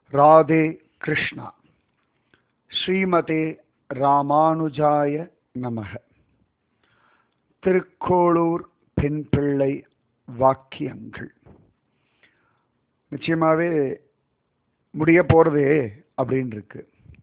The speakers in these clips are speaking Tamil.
ராதே கிருஷ்ணா ஸ்ரீமதே ராமானுஜாய நமக திருக்கோளூர் பெண் பிள்ளை வாக்கியங்கள் நிச்சயமாவே முடிய போறதே அப்படின்னு இருக்கு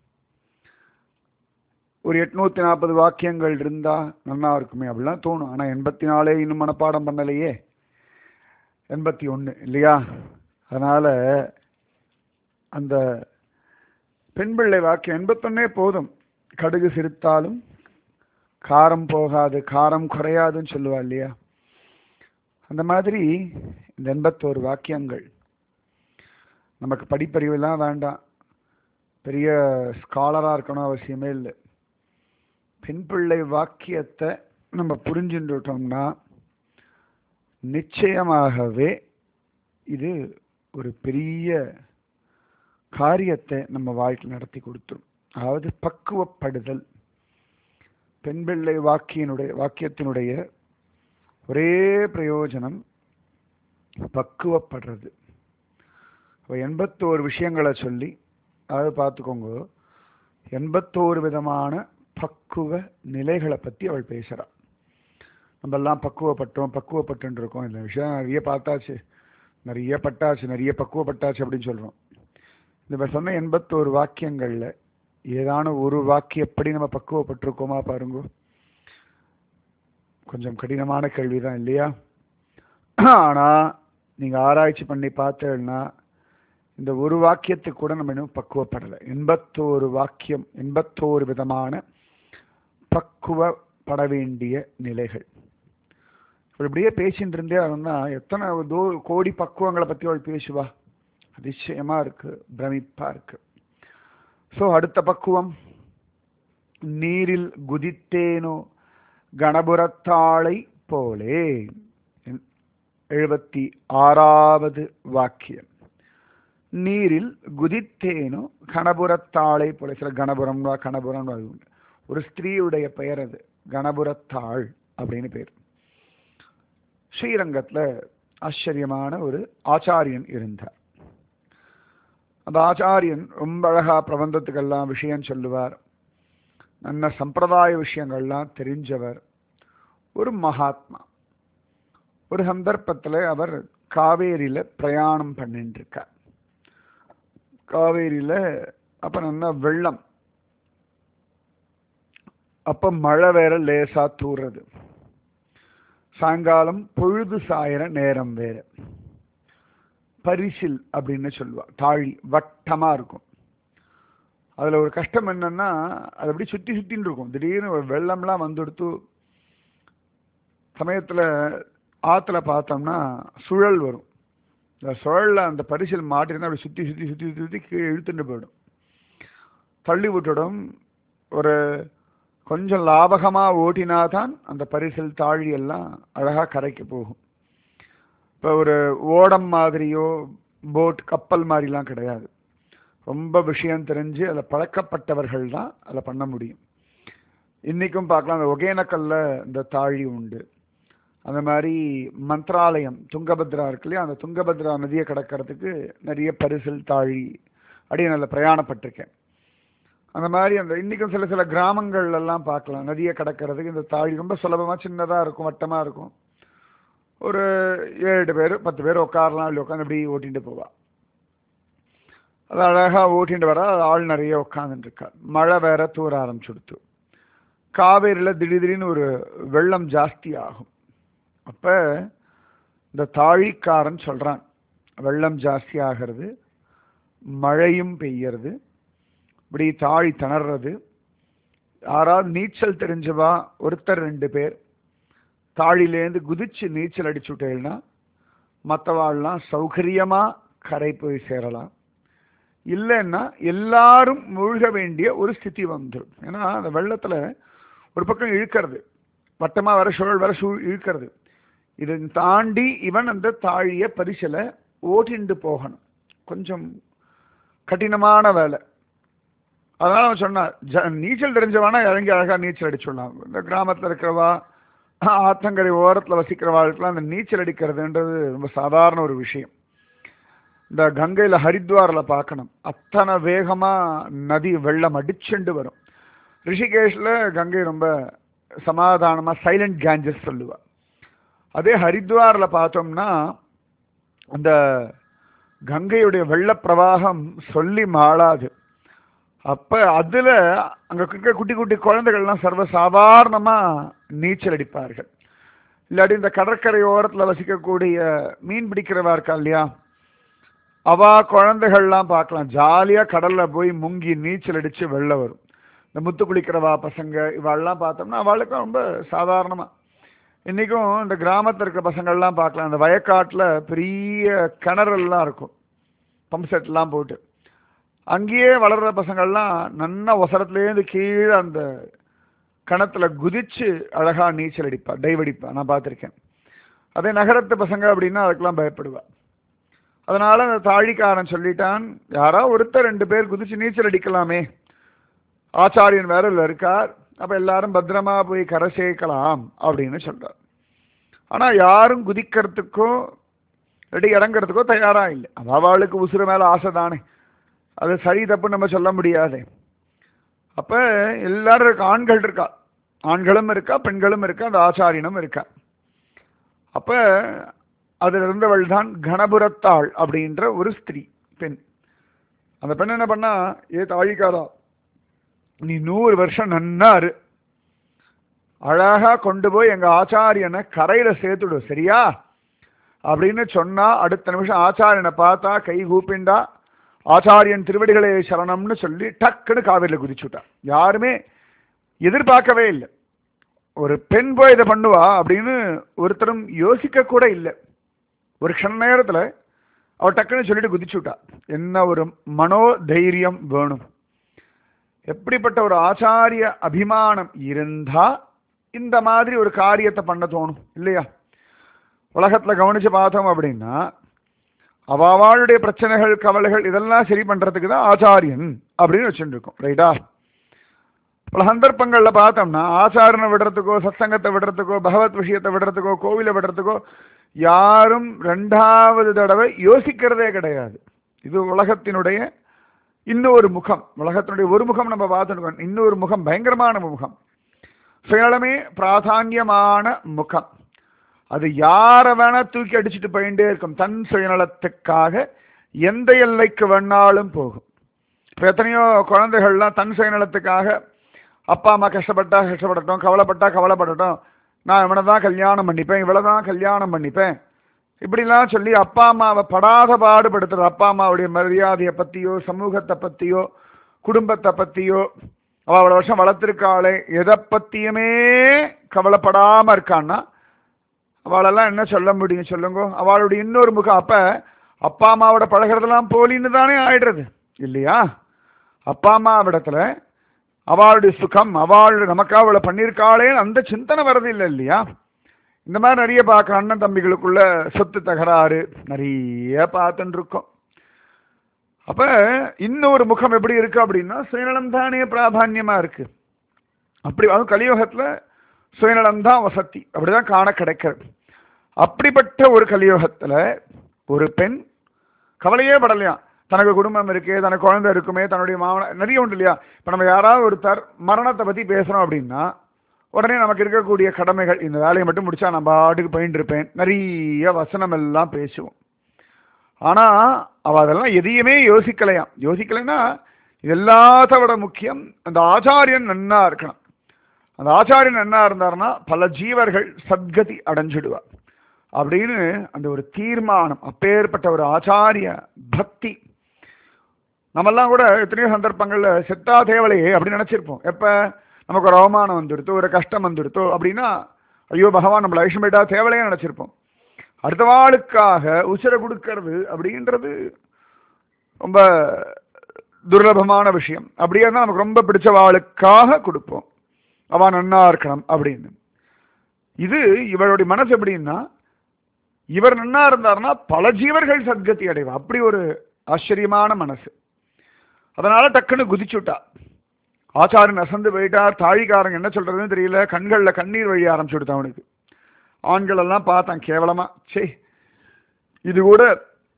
ஒரு எட்நூத்தி நாற்பது வாக்கியங்கள் இருந்தா நல்லா இருக்குமே அப்படிலாம் தோணும் ஆனா எண்பத்தி நாலே இன்னும் மனப்பாடம் பண்ணலையே எண்பத்தி ஒன்று இல்லையா அதனால அந்த பெண் பிள்ளை வாக்கியம் எண்பத்தொன்னே போதும் கடுகு சிரித்தாலும் காரம் போகாது காரம் குறையாதுன்னு சொல்லுவா இல்லையா அந்த மாதிரி இந்த எண்பத்தோரு வாக்கியங்கள் நமக்கு படிப்பறிவுலாம் வேண்டாம் பெரிய ஸ்காலராக இருக்கணும் அவசியமே இல்லை பெண் பிள்ளை வாக்கியத்தை நம்ம புரிஞ்சுட்டோம்னா நிச்சயமாகவே இது ஒரு பெரிய காரியத்தை நம்ம வாழ்க்கையில் நடத்தி கொடுத்துரும் அதாவது பக்குவப்படுதல் பெண் பிள்ளை வாக்கியனுடைய வாக்கியத்தினுடைய ஒரே பிரயோஜனம் பக்குவப்படுறது இப்போ எண்பத்தோரு விஷயங்களை சொல்லி அதாவது பார்த்துக்கோங்க எண்பத்தோரு விதமான பக்குவ நிலைகளை பற்றி அவள் பேசுகிறாள் நம்ம எல்லாம் பக்குவப்பட்டோம் பக்குவப்பட்டு இருக்கோம் இந்த விஷயம் நிறைய பார்த்தாச்சு நிறைய பட்டாச்சு நிறைய பக்குவப்பட்டாச்சு அப்படின்னு சொல்கிறோம் இந்த சொன்ன எண்பத்தோரு வாக்கியங்களில் ஏதான ஒரு வாக்கியப்படி நம்ம பக்குவப்பட்டிருக்கோமா பாருங்க கொஞ்சம் கடினமான கேள்வி தான் இல்லையா ஆனால் நீங்கள் ஆராய்ச்சி பண்ணி பார்த்தேன்னா இந்த ஒரு வாக்கியத்துக்கு கூட நம்ம இன்னும் பக்குவப்படலை எண்பத்தோரு வாக்கியம் எண்பத்தோரு விதமான பக்குவப்பட வேண்டிய நிலைகள் இப்படியே பேசிட்டு இருந்தே அவன்னா எத்தனை தோ கோடி பக்குவங்களை பற்றி அவள் பேசுவா அதிசயமா இருக்கு பிரமிப்பா இருக்கு ஸோ அடுத்த பக்குவம் நீரில் குதித்தேனோ கணபுரத்தாளை போலே எழுபத்தி ஆறாவது வாக்கியம் நீரில் குதித்தேனோ கணபுரத்தாளை போல சில கணபுரம் கணபுரம் அது உண்டு ஒரு ஸ்திரீயுடைய பெயர் அது கணபுரத்தாள் அப்படின்னு பேர் ஸ்ரீரங்கத்தில் ஆச்சரியமான ஒரு ஆச்சாரியன் இருந்தார் அந்த ஆச்சாரியன் ரொம்ப அழகா பிரபந்தத்துக்கெல்லாம் விஷயம் சொல்லுவார் நல்ல சம்பிரதாய விஷயங்கள்லாம் தெரிஞ்சவர் ஒரு மகாத்மா ஒரு சந்தர்ப்பத்தில் அவர் காவேரியில் பிரயாணம் பண்ணிட்டு இருக்கார் காவேரியில் அப்போ நல்லா வெள்ளம் அப்போ மழை வேற லேசா தூறது சாயங்காலம் பொழுது சாயிற நேரம் வேற பரிசில் அப்படின்னு சொல்லுவா தாழி வட்டமா இருக்கும் அதுல ஒரு கஷ்டம் என்னன்னா அது அப்படி சுத்தி சுத்தின்னு இருக்கும் திடீர்னு ஒரு வெள்ளம்லாம் வந்துடுத்து சமயத்துல ஆத்துல பார்த்தோம்னா சுழல் வரும் இந்த சுழல்ல அந்த பரிசில் மாட்டிருந்தா அப்படி சுத்தி சுத்தி சுத்தி சுத்தி சுத்தி கீழே இழுத்துட்டு போயிடும் தள்ளி விட்டுடும் ஒரு கொஞ்சம் லாபகமாக ஓட்டினா தான் அந்த பரிசில் தாழி எல்லாம் அழகாக கரைக்கு போகும் இப்போ ஒரு ஓடம் மாதிரியோ போட் கப்பல் மாதிரிலாம் கிடையாது ரொம்ப விஷயம் தெரிஞ்சு அதில் பழக்கப்பட்டவர்கள் தான் அதில் பண்ண முடியும் இன்றைக்கும் பார்க்கலாம் அந்த ஒகேனக்கல்ல இந்த தாழி உண்டு அந்த மாதிரி மந்த்ராலயம் துங்கபத்ரா இருக்கு இல்லையா அந்த துங்கபத்ரா நதியை கடக்கிறதுக்கு நிறைய பரிசில் தாழி அப்படியே நல்ல பிரயாணப்பட்டிருக்கேன் அந்த மாதிரி அந்த இன்றைக்கும் சில சில கிராமங்கள்லாம் பார்க்கலாம் நதியை கடக்கிறதுக்கு இந்த தாழி ரொம்ப சுலபமாக சின்னதாக இருக்கும் வட்டமாக இருக்கும் ஒரு ஏழு பேர் பத்து பேர் உட்காரலாம் அப்படி உட்காந்து இப்படி ஓட்டிகிட்டு போவா அது அழகாக ஓட்டிகிட்டு வர ஆள் நிறைய உட்காந்துட்டு இருக்கா மழை வேற தூர ஆரம்பிச்சுடுத்து காவேரியில் திடீர் திடீர்னு ஒரு வெள்ளம் ஜாஸ்தி ஆகும் அப்போ இந்த தாழிக்காரன் சொல்கிறான் வெள்ளம் ஜாஸ்தி ஆகிறது மழையும் பெய்யறது இப்படி தாழி திணறது யாராவது நீச்சல் தெரிஞ்சவா ஒருத்தர் ரெண்டு பேர் தாழிலேருந்து குதிச்சு நீச்சல் அடிச்சு விட்டேன்னா மற்றவாள்லாம் சௌகரியமாக கரை போய் சேரலாம் இல்லைன்னா எல்லாரும் மூழ்க வேண்டிய ஒரு ஸ்திதி வந்துடும் ஏன்னா அந்த வெள்ளத்தில் ஒரு பக்கம் இழுக்கிறது வட்டமாக வர சுழல் வர சூழ் இழுக்கிறது இதை தாண்டி இவன் அந்த தாழிய பரிசலை ஓட்டிண்டு போகணும் கொஞ்சம் கடினமான வேலை அதனால அவன் சொன்னான் ஜ நீச்சல் தெரிஞ்சவானா இறங்கி அழகாக நீச்சல் அடிச்சுடலாம் இந்த கிராமத்தில் இருக்கிறவா ஆத்தங்கரை ஓரத்தில் வசிக்கிறவாளுக்கெல்லாம் அந்த நீச்சல் அடிக்கிறதுன்றது ரொம்ப சாதாரண ஒரு விஷயம் இந்த கங்கையில ஹரித்வார்ல பார்க்கணும் அத்தனை வேகமா நதி வெள்ளம் அடிச்சுண்டு வரும் ரிஷிகேஷ்ல கங்கை ரொம்ப சமாதானமா சைலண்ட் கேஞ்சஸ் சொல்லுவா அதே ஹரித்வார்ல பார்த்தோம்னா அந்த கங்கையுடைய வெள்ள பிரவாகம் சொல்லி மாளாது அப்ப அதுல அங்க இருக்க குட்டி குட்டி குழந்தைகள்லாம் சர்வ சாதாரணமா நீச்சல் அடிப்பார்கள் இல்லாட்டி இந்த கடற்கரை ஓரத்துல வசிக்கக்கூடிய மீன் பிடிக்கிறவா இருக்கா இல்லையா அவா குழந்தைகள்லாம் பார்க்கலாம் ஜாலியா கடல்ல போய் முங்கி நீச்சல் அடிச்சு வெளில வரும் இந்த முத்து குளிக்கிறவா பசங்க இவாள்லாம் பார்த்தோம்னா அவளுக்கும் ரொம்ப சாதாரணமா இன்னைக்கும் இந்த கிராமத்துல இருக்கிற பசங்கள்லாம் பார்க்கலாம் அந்த வயக்காட்டுல பெரிய கிணறெல்லாம் இருக்கும் பம்ப் செட்லாம் போட்டு அங்கேயே வளர்ற பசங்கள்லாம் நன்னா ஒசரத்துலேருந்து கீழே அந்த கிணத்துல குதிச்சு அழகா நீச்சல் அடிப்பா டைவ் அடிப்பா நான் பார்த்துருக்கேன் அதே நகரத்து பசங்க அப்படின்னா அதுக்கெல்லாம் பயப்படுவா அதனால அந்த தாழிக்காரன் சொல்லிட்டான் யாரா ஒருத்தர் ரெண்டு பேர் குதிச்சு நீச்சல் அடிக்கலாமே ஆச்சாரியன் வேற இதுல இருக்கார் அப்ப எல்லாரும் பத்திரமா போய் கரை சேர்க்கலாம் அப்படின்னு சொல்றார் ஆனா யாரும் குதிக்கிறதுக்கோ ரெடி இறங்குறதுக்கோ தயாரா இல்லை அவளுக்கு உசுறு மேல ஆசை தானே அது சரி தப்பு நம்ம சொல்ல முடியாதே அப்ப எல்லாரும் இருக்கா ஆண்கள் இருக்கா ஆண்களும் இருக்கா பெண்களும் இருக்கா அந்த ஆச்சாரியனும் இருக்கா அப்ப அதுல இருந்தவள் தான் கணபுரத்தாள் அப்படின்ற ஒரு ஸ்திரீ பெண் அந்த பெண் என்ன பண்ணா ஏ தாழிக்காரா நீ நூறு வருஷம் நன்னா இரு அழகா கொண்டு போய் எங்க ஆச்சாரியனை கரையில சேர்த்துடு சரியா அப்படின்னு சொன்னா அடுத்த நிமிஷம் ஆச்சாரியனை பார்த்தா கை கூப்பிண்டா ஆச்சாரியன் திருவடிகளே சரணம்னு சொல்லி டக்குன்னு காவிரியில் குதிச்சுட்டா யாருமே எதிர்பார்க்கவே இல்லை ஒரு பெண் போய் இதை பண்ணுவா அப்படின்னு ஒருத்தரும் யோசிக்க கூட இல்லை ஒரு க்ஷண நேரத்துல அவ டக்குன்னு சொல்லிட்டு குதிச்சுட்டா என்ன ஒரு மனோ தைரியம் வேணும் எப்படிப்பட்ட ஒரு ஆச்சாரிய அபிமானம் இருந்தா இந்த மாதிரி ஒரு காரியத்தை பண்ண தோணும் இல்லையா உலகத்துல கவனிச்சு பார்த்தோம் அப்படின்னா அவாவாளுடைய பிரச்சனைகள் கவலைகள் இதெல்லாம் சரி பண்றதுக்கு தான் ஆச்சாரியன் அப்படின்னு வச்சுட்டு இருக்கோம் ரைட்டா பல சந்தர்ப்பங்கள்ல பார்த்தோம்னா ஆச்சாரனை விடுறதுக்கோ சத்சங்கத்தை விடுறதுக்கோ பகவத் விஷயத்தை விடுறதுக்கோ கோவிலை விடுறதுக்கோ யாரும் ரெண்டாவது தடவை யோசிக்கிறதே கிடையாது இது உலகத்தினுடைய இன்னொரு முகம் உலகத்தினுடைய ஒரு முகம் நம்ம பார்த்துருக்கோம் இன்னொரு முகம் பயங்கரமான முகம் சுயநலமே பிராதான்யமான முகம் அது யாரை வேணா தூக்கி அடிச்சுட்டு போயிட்டே இருக்கும் தன் சுயநலத்துக்காக எந்த எல்லைக்கு வேணாலும் போகும் இப்போ எத்தனையோ குழந்தைகள்லாம் தன் சுயநலத்துக்காக அப்பா அம்மா கஷ்டப்பட்டா கஷ்டப்படட்டும் கவலைப்பட்டா கவலைப்படட்டும் நான் இவனை தான் கல்யாணம் பண்ணிப்பேன் இவளை தான் கல்யாணம் பண்ணிப்பேன் இப்படிலாம் சொல்லி அப்பா அம்மாவை படாத பாடுபடுத்துற அப்பா அம்மாவுடைய மரியாதையை பற்றியோ சமூகத்தை பற்றியோ குடும்பத்தை பற்றியோ அவள் அவ்வளோ வருஷம் வளர்த்துருக்காளே எதை பற்றியுமே கவலைப்படாமல் இருக்கான்னா அவளெல்லாம் என்ன சொல்ல முடியும் சொல்லுங்க அவளுடைய இன்னொரு முகம் அப்ப அப்பா அம்மாவோட பழகிறதெல்லாம் போலின்னு தானே ஆயிடுறது இல்லையா அப்பா அம்மாவிடத்துல அவளுடைய சுகம் அவள் நமக்கா அவளை பண்ணியிருக்காளேன்னு அந்த சிந்தனை வர்றது இல்லை இல்லையா இந்த மாதிரி நிறைய பார்க்க அண்ணன் தம்பிகளுக்குள்ள சொத்து தகராறு நிறைய பார்த்துட்டு இருக்கோம் அப்ப இன்னொரு முகம் எப்படி இருக்கு அப்படின்னா சுயநலம் தானே பிராதான்யமா இருக்கு அப்படி அதுவும் கலியுகத்துல சுயநலம் தான் வசதி அப்படிதான் காண கிடைக்கிறது அப்படிப்பட்ட ஒரு கலியுகத்துல ஒரு பெண் கவலையே படலையாம் தனக்கு குடும்பம் இருக்கே தனக்கு குழந்தை இருக்குமே தன்னுடைய மாமன நிறைய உண்டு இல்லையா இப்போ நம்ம யாராவது ஒருத்தர் மரணத்தை பத்தி பேசுறோம் அப்படின்னா உடனே நமக்கு இருக்கக்கூடிய கடமைகள் இந்த வேலையை மட்டும் முடிச்சா நான் பாட்டுக்கு போயிட்டு இருப்பேன் நிறைய வசனம் எல்லாம் பேசுவோம் ஆனா அவ அதெல்லாம் எதையுமே யோசிக்கலையாம் யோசிக்கலைன்னா இது எல்லாத்த விட முக்கியம் அந்த ஆச்சாரியன் நன்னா இருக்கணும் அந்த ஆச்சாரியன் என்ன இருந்தாருன்னா பல ஜீவர்கள் சத்கதி அடைஞ்சிடுவார் அப்படின்னு அந்த ஒரு தீர்மானம் அப்பேற்பட்ட ஒரு ஆச்சாரிய பக்தி நம்மெல்லாம் கூட எத்தனையோ சந்தர்ப்பங்கள்ல செத்தா தேவலையே அப்படின்னு நினைச்சிருப்போம் எப்ப நமக்கு ஒரு அவமானம் வந்துடுத்தோ ஒரு கஷ்டம் வந்துடுத்தோ அப்படின்னா ஐயோ பகவான் நம்மளை ஐஷமேட்டா தேவலையே நினைச்சிருப்போம் அடுத்த வாளுக்காக உசிரை கொடுக்கறது அப்படின்றது ரொம்ப துர்லபமான விஷயம் அப்படியே தான் நமக்கு ரொம்ப பிடிச்ச வாளுக்காக கொடுப்போம் அவன் நன்னா இருக்கணும் அப்படின்னு இது இவருடைய மனசு எப்படின்னா இவர் நன்னா இருந்தார்னா பல ஜீவர்கள் சத்கதி அடைவா அப்படி ஒரு ஆச்சரியமான மனசு அதனால டக்குன்னு குதிச்சுட்டா ஆச்சாரியன் அசந்து போயிட்டார் தாழிக்காரங்க என்ன சொல்றதுன்னு தெரியல கண்கள்ல கண்ணீர் வழி ஆரம்பிச்சுடுத்து அவனுக்கு ஆண்கள் எல்லாம் பார்த்தான் கேவலமா சே இது கூட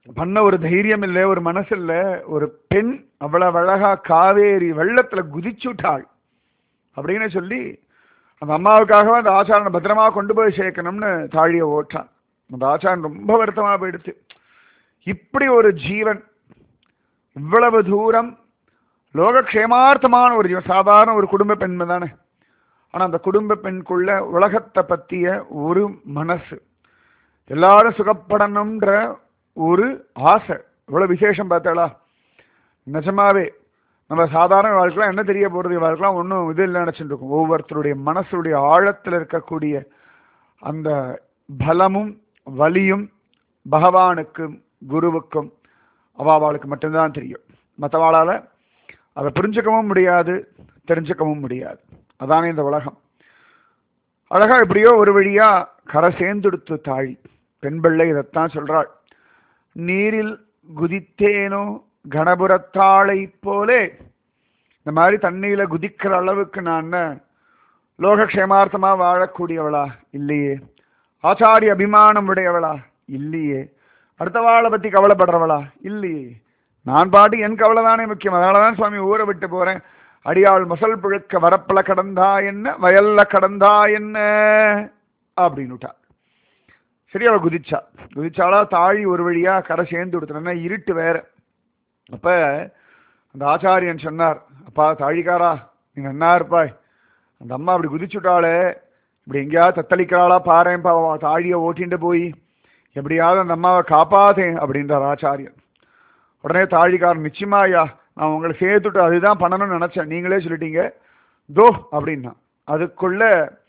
பண்ண ஒரு தைரியம் இல்லை ஒரு மனசு இல்லை ஒரு பெண் அவ்வளவு அழகா காவேரி வெள்ளத்துல குதிச்சுட்டாள் அப்படின்னு சொல்லி அந்த அம்மாவுக்காக அந்த ஆச்சாரனை பத்திரமா கொண்டு போய் சேர்க்கணும்னு தாழிய ஓட்டான் அந்த ஆச்சாரன் ரொம்ப வருத்தமா போயிடுச்சு இப்படி ஒரு ஜீவன் இவ்வளவு தூரம் லோகக்ஷேமார்த்தமான ஒரு ஜீவன் சாதாரண ஒரு குடும்ப பெண்மை தானே ஆனா அந்த குடும்ப பெண்குள்ள உலகத்தை பத்திய ஒரு மனசு எல்லாரும் சுகப்படணும்ன்ற ஒரு ஆசை இவ்வளவு விசேஷம் பார்த்தாளா நிஜமாவே நம்ம சாதாரண வாழ்க்கைலாம் என்ன தெரிய போறது வாழ்க்கைலாம் ஒன்றும் இது இல்லை நினைச்சிட்டு இருக்கும் ஒவ்வொருத்தருடைய மனசுடைய ஆழத்தில் இருக்கக்கூடிய அந்த பலமும் வலியும் பகவானுக்கும் குருவுக்கும் அவாவாளுக்கு மட்டும்தான் தெரியும் மற்றவாளால் அதை புரிஞ்சுக்கவும் முடியாது தெரிஞ்சுக்கவும் முடியாது அதானே இந்த உலகம் அழகா எப்படியோ ஒரு வழியா கரை சேர்ந்துடுத்து தாழி பெண் பிள்ளை இதைத்தான் சொல்றாள் நீரில் குதித்தேனோ கணபுரத்தாளை போலே இந்த மாதிரி தண்ணியில குதிக்கிற அளவுக்கு நான் என்ன லோகக்ஷேமார்த்தமா வாழக்கூடியவளா இல்லையே ஆச்சாரிய அபிமானம் உடையவளா இல்லையே அடுத்தவாளை பத்தி கவலைப்படுறவளா இல்லையே நான் பாட்டு என் கவலை தானே முக்கியம் அதனாலதான் சுவாமி ஊரை விட்டு போறேன் அடியாள் மசல் புழுக்க வரப்பல கடந்தா என்ன வயல்ல கடந்தா என்ன அப்படின்னுட்டா சரி அவள் குதிச்சா குதிச்சாலா தாழி ஒரு வழியா கரை சேர்ந்து கொடுத்தனா இருட்டு வேற அப்ப அந்த ஆச்சாரியன் சொன்னார் அப்பா தாழிக்காரா நீ நன்னா இருப்பாய் அந்த அம்மா அப்படி குதிச்சுட்டாளே இப்படி எங்கேயாவது தத்தளிக்கிறாளா பாருப்பா தாழியை ஓட்டிட்டு போய் எப்படியாவது அந்த அம்மாவை காப்பாத்தேன் அப்படின்றார் ஆச்சாரியன் உடனே தாழிக்காரன் நிச்சயமா ஐயா நான் உங்களை சேர்த்துட்டு அதுதான் பண்ணணும்னு நினைச்சேன் நீங்களே சொல்லிட்டீங்க தோ அப்படின்னா அதுக்குள்ள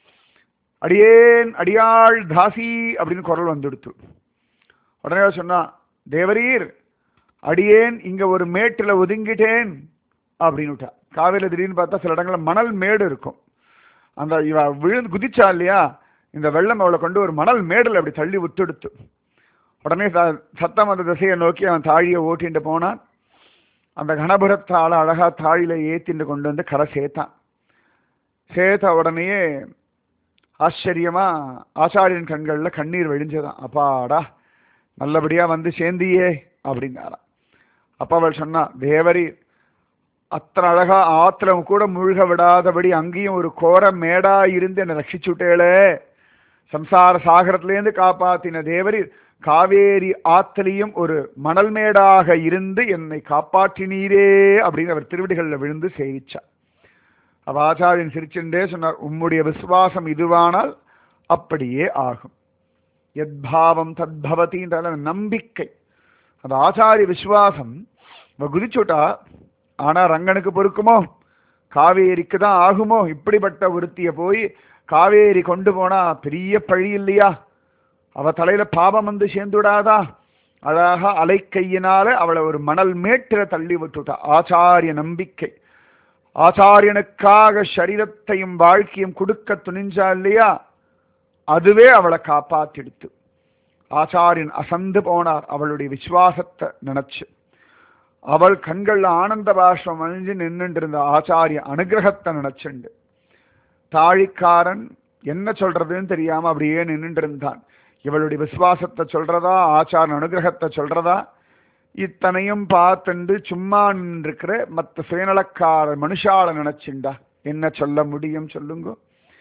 அடியேன் அடியாள் தாசி அப்படின்னு குரல் வந்துடுத்து உடனே சொன்னா தேவரீர் அடியேன் இங்க ஒரு மேட்டில் ஒதுங்கிட்டேன் அப்படின்னுட்டா காவிரியில் திடீர்னு பார்த்தா சில இடங்கள்ல மணல் மேடு இருக்கும் அந்த இவ விழுந்து குதிச்சா இல்லையா இந்த வெள்ளம் அவளை கொண்டு ஒரு மணல் மேடில் அப்படி தள்ளி விட்டுடுத்து உடனே சத்தம் அந்த திசையை நோக்கி அவன் தாழியை ஓட்டிட்டு போனான் அந்த கணபுரத்தால அழகா தாழில ஏத்திட்டு கொண்டு வந்து கரை சேர்த்தான் சேர்த்த உடனேயே ஆச்சரியமா ஆச்சாரியன் கண்கள்ல கண்ணீர் வழிஞ்சதான் அப்பாடா நல்லபடியா வந்து சேர்ந்தியே அப்படின்னாராம் அப்ப அவள் சொன்னா தேவரி அத்தனை அழகா ஆத்துல கூட முழுக விடாதபடி அங்கேயும் ஒரு கோர மேடா இருந்து என்னை ரட்சிச்சுட்டேளே சம்சார சாகரத்திலேருந்து காப்பாத்தின தேவரி காவேரி ஆத்திலையும் ஒரு மணல் மேடாக இருந்து என்னை காப்பாற்றினீரே அப்படின்னு அவர் திருவிடிகளில் விழுந்து சேவிச்சார் அவ ஆச்சாரியன் சிரிச்சுண்டே சொன்னார் உம்முடைய விசுவாசம் இதுவானால் அப்படியே ஆகும் எத்பாவம் தத்பவதின்ற நம்பிக்கை அந்த ஆச்சாரிய விசுவாசம் இவ குதிச்சுட்டா ஆனா ரங்கனுக்கு பொறுக்குமோ காவேரிக்கு தான் ஆகுமோ இப்படிப்பட்ட ஒருத்திய போய் காவேரி கொண்டு போனா பெரிய பழி இல்லையா அவ தலையில பாபம் வந்து சேர்ந்துடாதா அழகா அலைக்கையினால அவளை ஒரு மணல் மேட்டில தள்ளி விட்டுட்டா ஆச்சாரிய நம்பிக்கை ஆச்சாரியனுக்காக சரீரத்தையும் வாழ்க்கையும் கொடுக்க துணிஞ்சா இல்லையா அதுவே அவளை காப்பாத்திடுத்து ஆச்சாரியன் அசந்து போனார் அவளுடைய விசுவாசத்தை நினைச்சு அவள் கண்கள்ல ஆனந்த பாஷ்பம் அணிஞ்சு நின்றுட்டு இருந்த ஆச்சாரிய அனுகிரகத்தை நினைச்சுண்டு தாழிக்காரன் என்ன சொல்றதுன்னு தெரியாம அப்படியே நின்றுட்டு இருந்தான் இவளுடைய விசுவாசத்தை சொல்றதா ஆச்சார அனுகிரகத்தை சொல்றதா இத்தனையும் பார்த்துண்டு சும்மா நின்றுக்கிற மற்ற சுயநலக்கார மனுஷால நினைச்சுண்டா என்ன சொல்ல முடியும் சொல்லுங்க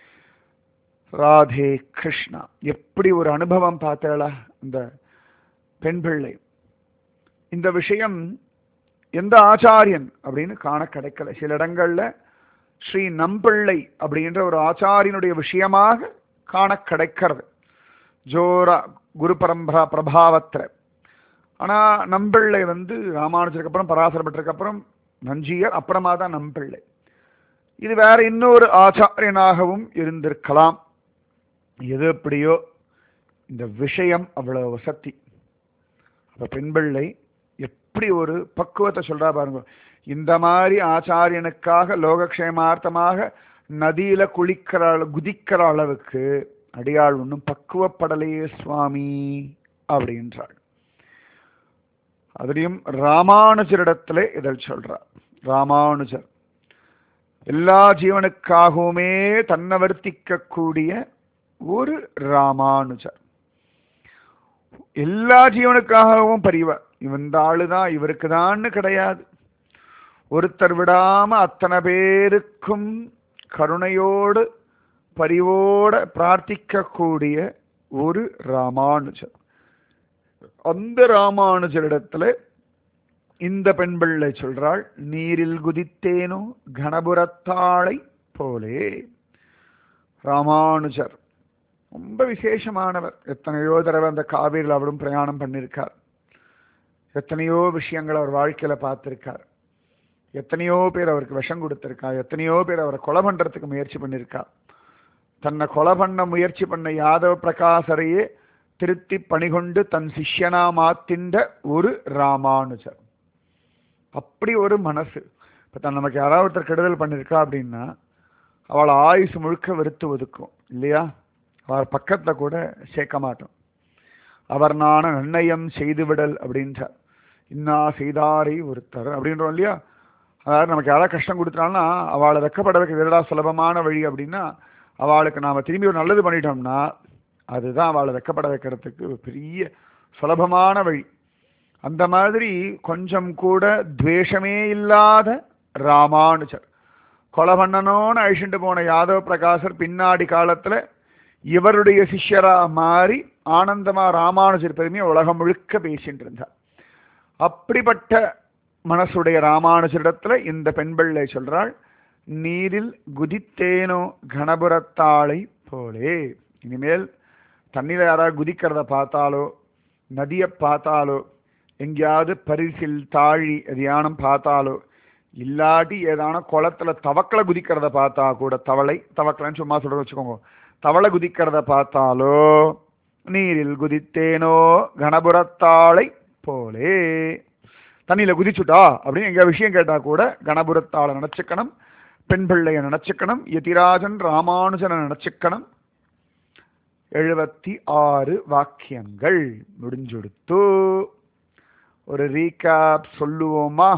ராதே கிருஷ்ணா எப்படி ஒரு அனுபவம் பார்த்தேளா இந்த பெண் பிள்ளை இந்த விஷயம் எந்த ஆச்சாரியன் அப்படின்னு காண கிடைக்கல சில இடங்கள்ல ஸ்ரீ நம்பிள்ளை அப்படின்ற ஒரு ஆச்சாரியனுடைய விஷயமாக காண கிடைக்கிறது ஜோரா குரு பரம்பரா பிரபாவத்தில் ஆனா நம்பிள்ளை வந்து ராமானுஜருக்கு அப்புறம் பராசரப்பட்டதுக்கு அப்புறம் நஞ்சியர் அப்புறமா தான் நம்பிள்ளை இது வேற இன்னொரு ஆச்சாரியனாகவும் இருந்திருக்கலாம் எது எப்படியோ இந்த விஷயம் அவ்வளவு வசதி அப்ப பெண்பிள்ளை எப்படி ஒரு பக்குவத்தை சொல்றா பாருங்க இந்த மாதிரி ஆச்சாரியனுக்காக லோகக்ஷேமார்த்தமாக நதியில குளிக்கிற அள- குதிக்கிற அளவுக்கு அடியாள் ஒன்றும் பக்குவப்படலையே சுவாமி அப்படின்றாள் அதுலயும் ராமானுஜரிடத்துல இதில் சொல்றார் ராமானுஜர் எல்லா ஜீவனுக்காகவுமே தன்னவர்த்திக்க கூடிய ஒரு ராமானுஜர் எல்லா ஜீவனுக்காகவும் பரிவார் இந்த ஆளுதான் இவருக்கு தான்னு கிடையாது ஒருத்தர் விடாம அத்தனை பேருக்கும் கருணையோடு பரிவோட பிரார்த்திக்கக்கூடிய ஒரு ராமானுஜர் அந்த ராமானுஜரிடத்துல இந்த பெண் பிள்ளை சொல்றாள் நீரில் குதித்தேனோ கணபுரத்தாளை போலே ராமானுஜர் ரொம்ப விசேஷமானவர் எத்தனையோ தடவை அந்த காவிரியில் அவரும் பிரயாணம் பண்ணியிருக்கார் எத்தனையோ விஷயங்கள் அவர் வாழ்க்கையில பார்த்திருக்கார் எத்தனையோ பேர் அவருக்கு விஷம் கொடுத்திருக்கார் எத்தனையோ பேர் அவரை கொலை பண்றதுக்கு முயற்சி பண்ணியிருக்கார் தன்னை கொலை பண்ண முயற்சி பண்ண யாதவ பிரகாசரையே திருத்தி பணிகொண்டு தன் சிஷ்யனா மாத்தின்ற ஒரு ராமானுஜர் அப்படி ஒரு மனசு இப்போ தான் நமக்கு யாராவது ஒருத்தர் கெடுதல் பண்ணியிருக்கா அப்படின்னா அவளை ஆயுசு முழுக்க வெறுத்து ஒதுக்கும் இல்லையா அவர் பக்கத்தில் கூட சேர்க்க மாட்டோம் அவர் நான நிர்ணயம் செய்துவிடல் அப்படின்றார் இன்னா செய்தாரை ஒருத்தர் அப்படின்றோம் இல்லையா அதாவது நமக்கு யாராவது கஷ்டம் கொடுத்துட்டாங்கன்னா அவளை வெக்கப்பட வைக்க எதடா சுலபமான வழி அப்படின்னா அவளுக்கு நாம் திரும்பி ஒரு நல்லது பண்ணிட்டோம்னா அதுதான் அவளை வெக்கப்பட வைக்கிறதுக்கு ஒரு பெரிய சுலபமான வழி அந்த மாதிரி கொஞ்சம் கூட துவேஷமே இல்லாத ராமானுஜர் கொலை பண்ணணும்னு அழிச்சுட்டு போன யாதவ பிரகாசர் பின்னாடி காலத்துல இவருடைய சிஷ்யரா மாறி ஆனந்தமா ராமானுஜர் பெருமையை உலகம் முழுக்க பேசிட்டு இருந்தார் அப்படிப்பட்ட மனசுடைய ராமானுஜரிடத்துல இந்த பெண் பிள்ளை சொல்றாள் நீரில் குதித்தேனோ கணபுரத்தாளை போலே இனிமேல் தண்ணியில் யாராவது குதிக்கிறத பார்த்தாலோ நதியை பார்த்தாலோ எங்கேயாவது பரிசில் தாழி எதையானும் பார்த்தாலோ இல்லாட்டி ஏதான குளத்துல தவக்கலை குதிக்கிறத பார்த்தா கூட தவளை தவக்கலைன்னு சும்மா சொல்ற வச்சுக்கோங்க தவளை குதிக்கிறத பார்த்தாலோ நீரில் குதித்தேனோ கணபுரத்தாளை போலே தண்ணியில குதிச்சுட்டா அப்படின்னு எங்க விஷயம் கேட்டா கூட கணபுரத்தாளை நினைச்சுக்கணும் பெண் பிள்ளைய நினைச்சுக்கணும் யதிராஜன் ராமானுஜனை நினைச்சுக்கணும் எழுபத்தி ஆறு வாக்கியங்கள் முடிஞ்செடுத்து ஒரு ரீகாப் சொல்லுவோமா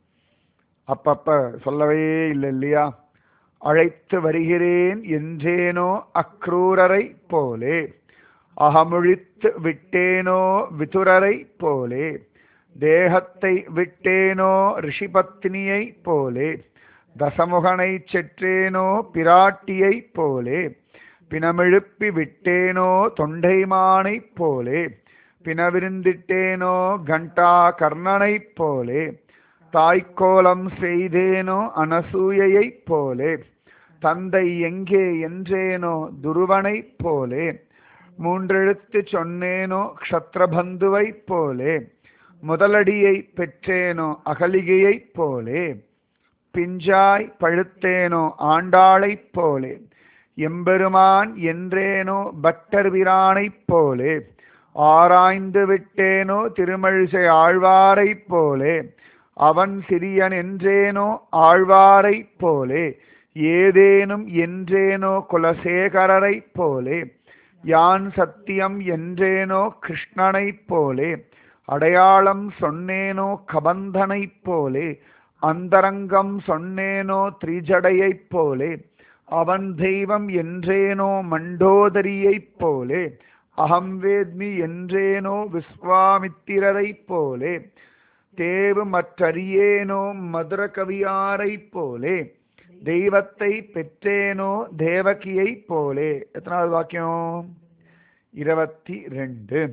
அப்பப்ப சொல்லவே இல்லை இல்லையா அழைத்து வருகிறேன் என்றேனோ அக்ரூரரை போலே அகமுழித்து விட்டேனோ விதுரரை போலே தேகத்தை விட்டேனோ ரிஷிபத்னியை போலே தசமுகனை செற்றேனோ பிராட்டியை போலே பிணமெழுப்பி விட்டேனோ தொண்டைமானைப் போலே பிணவிருந்திட்டேனோ கண்டா கர்ணனைப் போலே தாய்க்கோலம் செய்தேனோ அனசூயைப் போலே தந்தை எங்கே என்றேனோ துருவனைப் போலே மூன்றெழுத்து சொன்னேனோ க்ஷத்ரபந்துவைப் போலே முதலடியை பெற்றேனோ அகலிகையைப் போலே பிஞ்சாய் பழுத்தேனோ ஆண்டாளைப் போலே எம்பெருமான் என்றேனோ பட்டர் பிரானைப் போலே ஆராய்ந்து விட்டேனோ திருமழிசை ஆழ்வாரைப் போலே அவன் சிறியன் என்றேனோ ஆழ்வாரைப் போலே ஏதேனும் என்றேனோ குலசேகரரைப் போலே யான் சத்தியம் என்றேனோ கிருஷ்ணனைப் போலே அடையாளம் சொன்னேனோ கபந்தனைப் போலே அந்தரங்கம் சொன்னேனோ திரிஜடையைப் போலே அவன் தெய்வம் என்றேனோ மண்டோதரியைப் போலே அகம் வேத்மி என்றேனோ விஸ்வாமித்திரரைப் போலே தேவு மற்றறியேனோ மதுர கவியாரைப் போலே தெய்வத்தை பெற்றேனோ தேவகியைப் போலே எத்தனாவது வாக்கியம் இருபத்தி ரெண்டு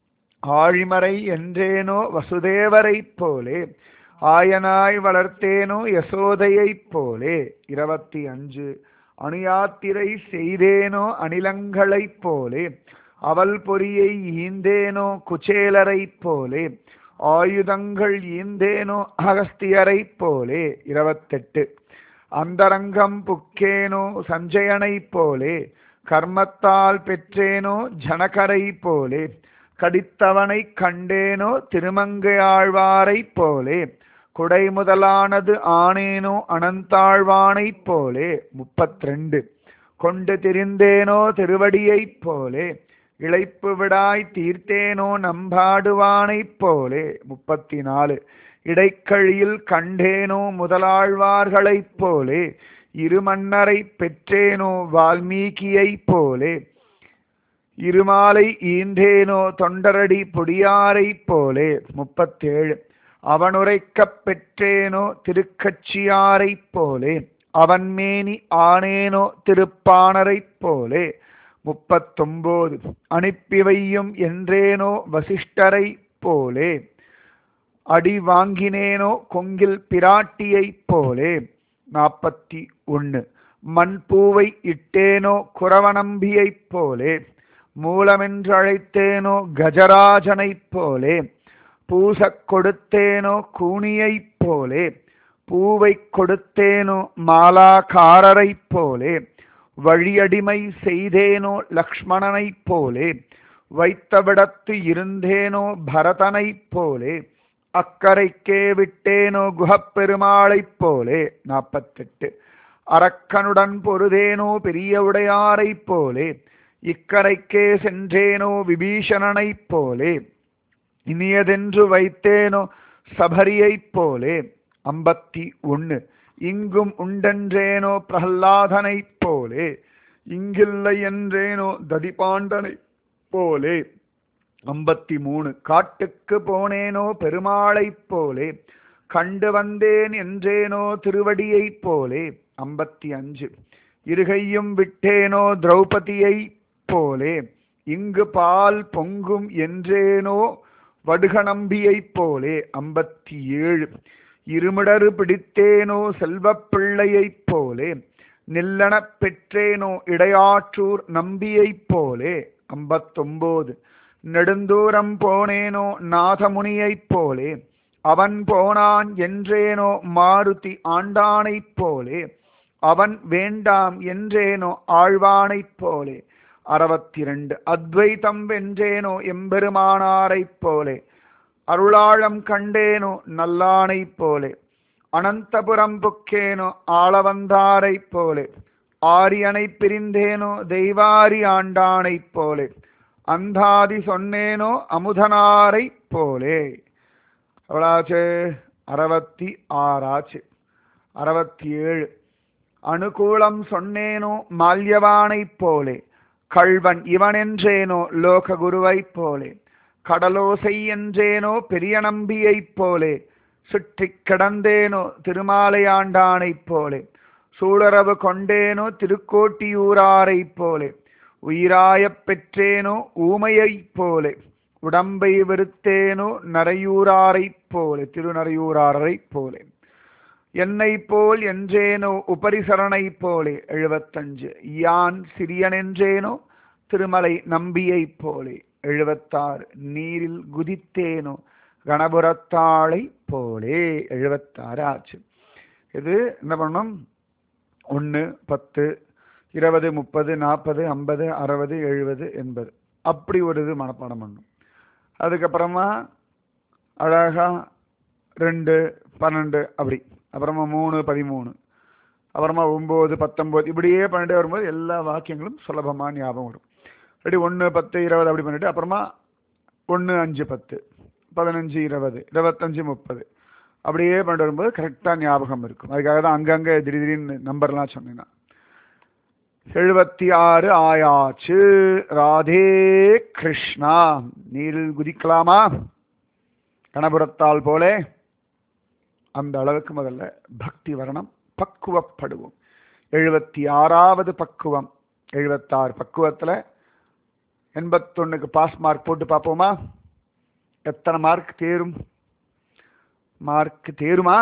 ஆழிமறை என்றேனோ வசுதேவரைப் போலே ஆயனாய் வளர்த்தேனோ யசோதையைப் போலே இருபத்தி அஞ்சு அணுயாத்திரை செய்தேனோ அணிலங்களைப் போலே அவல் பொறியை ஈந்தேனோ குச்சேலரைப் போலே ஆயுதங்கள் ஈந்தேனோ அகஸ்தியரைப் போலே இருபத்தெட்டு அந்தரங்கம் புக்கேனோ சஞ்சயனைப் போலே கர்மத்தால் பெற்றேனோ ஜனகரை போலே கடித்தவனை கண்டேனோ திருமங்கையாழ்வாரைப் போலே குடை முதலானது ஆனேனோ அனந்தாழ்வானைப் போலே முப்பத்திரெண்டு கொண்டு திரிந்தேனோ திருவடியைப் போலே இழைப்பு விடாய் தீர்த்தேனோ நம்பாடுவானைப் போலே முப்பத்தி நாலு இடைக்கழியில் கண்டேனோ முதலாழ்வார்களைப் போலே இருமன்னரை பெற்றேனோ வால்மீகியைப் போலே இருமாலை ஈந்தேனோ தொண்டரடி பொடியாரை போலே முப்பத்தேழு அவனுரைக்கப் பெற்றேனோ திருக்கட்சியாரைப் போலே அவன் மேனி ஆனேனோ திருப்பாணரைப் போலே முப்பத்தொம்போது அனுப்பி வையும் என்றேனோ வசிஷ்டரைப் போலே அடி வாங்கினேனோ கொங்கில் பிராட்டியைப் போலே நாற்பத்தி ஒன்று மண்பூவை இட்டேனோ குறவனம்பியைப் போலே மூலமென்றழைத்தேனோ கஜராஜனைப் போலே பூசக் கொடுத்தேனோ கூனியைப் போலே பூவைக் கொடுத்தேனோ மாலாக்காரரைப் போலே வழியடிமை செய்தேனோ லக்ஷ்மணனைப் போலே வைத்தவிடத்து இருந்தேனோ பரதனைப் போலே அக்கரைக்கே விட்டேனோ குஹப்பெருமாளைப் போலே நாற்பத்தெட்டு அரக்கனுடன் பொருதேனோ பெரிய உடையாரைப் போலே இக்கரைக்கே சென்றேனோ விபீஷணனைப் போலே இனியதென்று வைத்தேனோ சபரியைப் போலே ஐம்பத்தி ஒன்று இங்கும் உண்டென்றேனோ பிரஹ்லாதனைப் போலே இங்கில்லை என்றேனோ ததிபாண்டனைப் போலே ஐம்பத்தி மூணு காட்டுக்கு போனேனோ பெருமாளைப் போலே கண்டு வந்தேன் என்றேனோ திருவடியைப் போலே ஐம்பத்தி அஞ்சு இருகையும் விட்டேனோ திரௌபதியைப் போலே இங்கு பால் பொங்கும் என்றேனோ வடுகநம்பியைப் போலே ஐம்பத்தி ஏழு இருமிடறு பிடித்தேனோ செல்வப் பிள்ளையைப் போலே நில்லனப் பெற்றேனோ இடையாற்றூர் நம்பியைப் போலே ஐம்பத்தொம்போது நெடுந்தூரம் போனேனோ நாதமுனியைப் போலே அவன் போனான் என்றேனோ மாருதி ஆண்டானைப் போலே அவன் வேண்டாம் என்றேனோ ஆழ்வானைப் போலே அறுபத்தி ரெண்டு அத்வைதம் வென்றேனோ எம்பெருமானாரைப் போலே அருளாழம் கண்டேனோ நல்லானைப் போலே அனந்தபுரம் புக்கேனோ ஆளவந்தாரைப் போலே ஆரியனை பிரிந்தேனோ தெய்வாரி ஆண்டானைப் போலே அந்தாதி சொன்னேனோ அமுதனாரைப் போலே எவ்வளாச்சு அறுபத்தி ஆறாச்சு அறுபத்தி ஏழு அனுகூலம் சொன்னேனோ மால்யவானைப் போலே கள்வன் இவனென்றேனோ லோக குருவைப் போலே கடலோசை என்றேனோ பெரிய நம்பியைப் போலே சுற்றி கிடந்தேனோ திருமாலையாண்டானைப் போலே சூழரவு கொண்டேனோ திருக்கோட்டியூராரைப் போலே உயிராயப் பெற்றேனோ ஊமையைப் போலே உடம்பை வெறுத்தேனோ நரையூராரைப் போலே திருநரையூராரைப் போலே என்னை போல் என்றேனோ உபரிசரணைப் போலே எழுபத்தஞ்சு யான் சிறியனென்றேனோ திருமலை நம்பியைப் போலே எழுபத்தாறு நீரில் குதித்தேனோ கணபுரத்தாளை போலே எழுபத்தாறு ஆச்சு இது என்ன பண்ணணும் ஒன்று பத்து இருபது முப்பது நாற்பது ஐம்பது அறுபது எழுபது எண்பது அப்படி ஒரு இது மனப்பாடம் பண்ணும் அதுக்கப்புறமா அழகா ரெண்டு பன்னெண்டு அப்படி அப்புறமா மூணு பதிமூணு அப்புறமா ஒம்பது பத்தொம்போது இப்படியே பண்ணிட்டே வரும்போது எல்லா வாக்கியங்களும் சுலபமாக ஞாபகம் வரும் ரெடி ஒன்று பத்து இருபது அப்படி பண்ணிட்டு அப்புறமா ஒன்று அஞ்சு பத்து பதினஞ்சு இருபது இருபத்தஞ்சு முப்பது அப்படியே பண்ணிட்டு வரும்போது கரெக்டாக ஞாபகம் இருக்கும் அதுக்காக தான் அங்கங்கே திடீர் திடீர்னு நம்பர்லாம் சொன்னேன் எழுபத்தி ஆறு ஆயாச்சு ராதே கிருஷ்ணா நீரில் குதிக்கலாமா கணபுரத்தால் போலே அந்த அளவுக்கு முதல்ல பக்தி வரணும் பக்குவப்படுவோம் எழுபத்தி ஆறாவது பக்குவம் எழுபத்தாறு பக்குவத்தில் எண்பத்தொன்னுக்கு பாஸ் மார்க் போட்டு பார்ப்போமா எத்தனை மார்க் தேரும் மார்க் தேருமா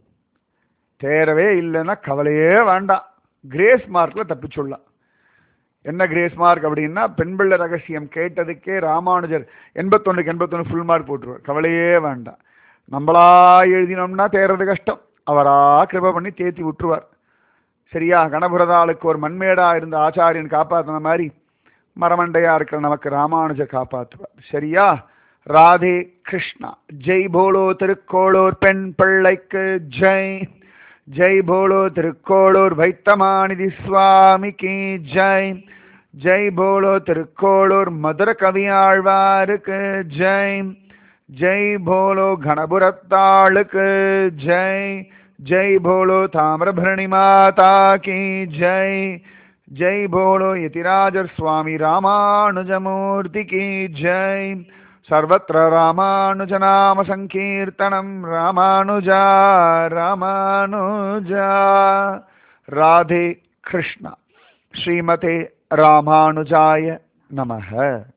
தேரவே இல்லைன்னா கவலையே வேண்டாம் கிரேஸ் மார்க்கில் தப்பிச்சுடலாம் என்ன கிரேஸ் மார்க் அப்படின்னா பெண் பிள்ளை ரகசியம் கேட்டதுக்கே ராமானுஜர் எண்பத்தொன்னுக்கு எண்பத்தொன்று ஃபுல் மார்க் போட்டுருவார் கவலையே வேண்டாம் நம்மளா எழுதினோம்னா தேர்றது கஷ்டம் அவரா கிருப பண்ணி தேத்தி விட்டுருவார் சரியா கணபுரதாளுக்கு ஒரு மண்மேடா இருந்த ஆச்சாரியன் காப்பாத்தின மாதிரி மரமண்டையா இருக்கிற நமக்கு ராமானுஜர் காப்பாற்றுவார் சரியா ராதே கிருஷ்ணா ஜெய் போலோ திருக்கோளூர் பெண் பிள்ளைக்கு ஜெய் ஜெய் போலோ திருக்கோளூர் வைத்தமாநிதி சுவாமிக்கு ஜெய் ஜெய் போலோ திருக்கோளூர் மதுர கவியாழ்வாருக்கு ஜெய் ஜெய் போலோ கணபுரத்தாளுக்கு ஜெய் ஜெய் போலோ தாமிரபரணி மாதா கி ஜெய் जय बोलो यतिराजर स्वामी रामानुजमूर्ति की जय सर्वत्र रामानुजनाम संकीर्तनम रामानुजा रामानुजा राधे कृष्ण श्रीमते रामानुजाय नमः